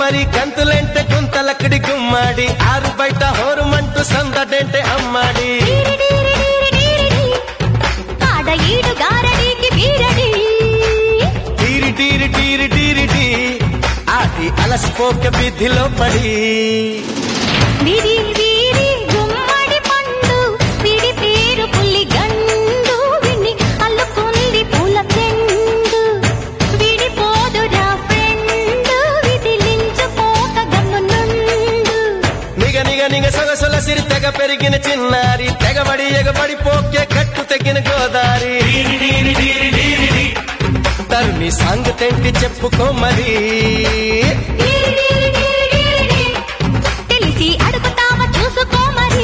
మరి గంతులంటే గుంతలక్కడి గుమ్మాడి ఆరు బయట హోరుమంటూ సందడంటే అమ్మాడి ఆడ ఈడు గారడీకి వీరడి టీరి టీరి టీరి టీరి టీ ఆటి అలసిపోక విధిలో పడి విరి వీరి గుమ్మడి పండు విడి పేరు పుల్లి గండు విని అల్లుకుంది పూల చెండు విడిపోదురా ఫ్రెండ్ విదిలించుకోక గమ్మునుండు నిగ నిగ నిగ సొగసుల సిరి తెగ పెరిగిన చిన్నారి తెగబడి ఎగబడి పోకే కట్టు తెగిన గోదారి తరుణి సాంగ్ తెంటి చెప్పుకో మరి తెలిసి అడుగుతావా చూసుకో మరి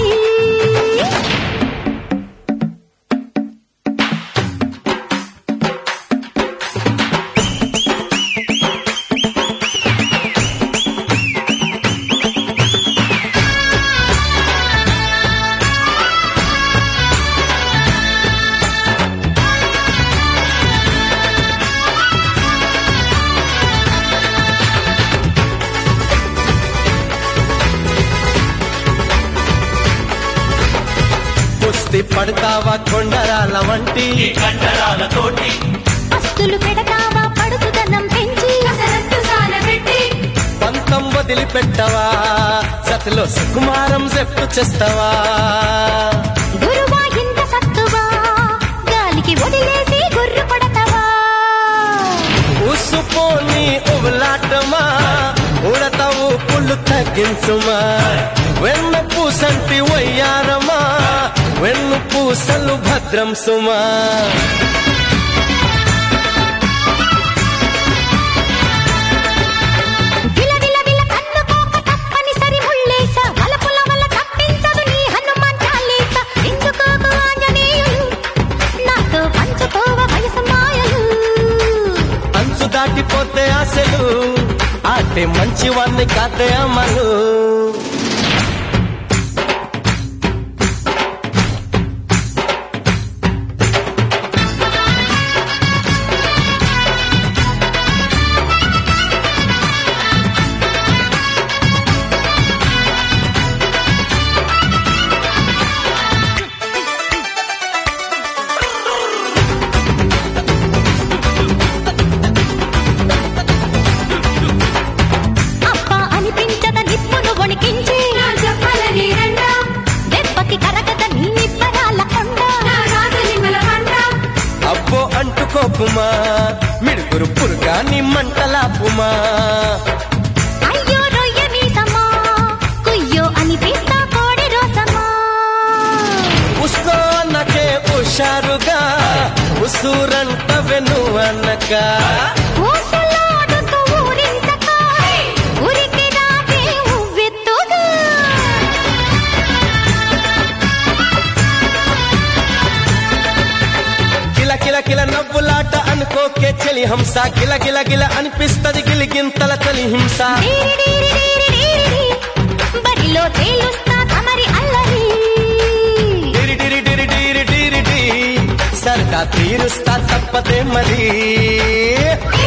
కుస్తి పడతావా కొండరాల వంటి ఈ కండరాలతోటి అస్తులు పెడతావా పడుతుదనం పెంచి కసరత్తు సానబెట్టి పంతం వదిలిపెట్టవా సతిలో సుకుమారం జప్తు చేస్తావా గురువా ఇంత సత్తువా గాలికి వదిలేసి గుర్రు పడతావా ఉసుపోని ఉబలాటమా ఉడతావు పుల్లు తగ్గించుమా వెన్ను పూసంటి వయ్యారమా వెన్ను పూసలు భద్రం సుమా విల విల విల కన్నుకోక తప్పనిసరి ముళ్ళేస వలపుల వల్ల తప్పించదు నీ హనుమాన్ చాలీస ఎందుకోకు ఆంజనేయులు నాతో పంచుకోవ వయసు మాయలు అంచు దాటిపోతే ఆశలు ఆటే మంచివాన్ని కాదే అమలు అప్ప అనిపించద నిప్పును వణికించి చెప్పలని రండా దెబ్బకి కరగద నీ నిబ్బరాల కొండ అబ్బో అంటుకోకుమా మిడుగురు పురుగాని మంటలాపుమా అయ్యో రొయ్య మీసమా కుయ్యో అనిపిస్తా కోడి రోసమా ఉస్కో అన్నకే హుషారుగా ఉసూరంట వెను అన్నక ఊసలాడుతూ ఊరించక ఉరికి రాదే ఉవ్వెత్తుగా కిల కిల కిల నవ్వులాట అనుకోకే చెలి హంస గిల గిల గిల అనిపిస్తది గిలిగింతల తలి హింస డీరిడీరిడీరిడీరి, బడిలో తేలుస్తా తమరి అల్లరి డిరి డిరి డిరి డిరి డిరి డి సరదా తీరుస్తా తప్పదే మరి